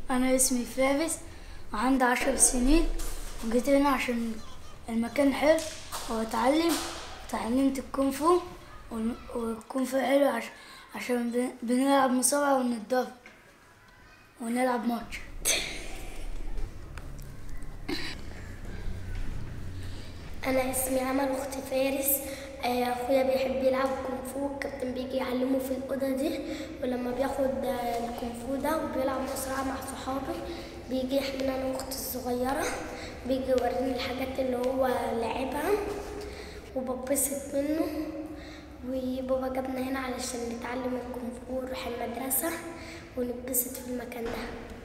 أنا اسمي فارس وعندي عشر سنين وجيت هنا عشان المكان حلو وأتعلم وتعلمت الكونغ فو والم- والكونغ فو حلو عش- عشان بن- بنلعب مصارعة ونتدرب ونلعب ماتش انا اسمي امل اختي فارس آه، اخويا بيحب يلعب كونغ فو الكابتن بيجي يعلمه في الاوضه دي ولما بياخد آه، الكونغ فو ده وبيلعب مصارعه مع صحابه بيجي يحملنا انا واختي الصغيره بيجي يوريني الحاجات اللي هو لعبها وببسط منه وبابا جابنا هنا علشان نتعلم الكونغ فو ونروح المدرسه ونتبسط في المكان ده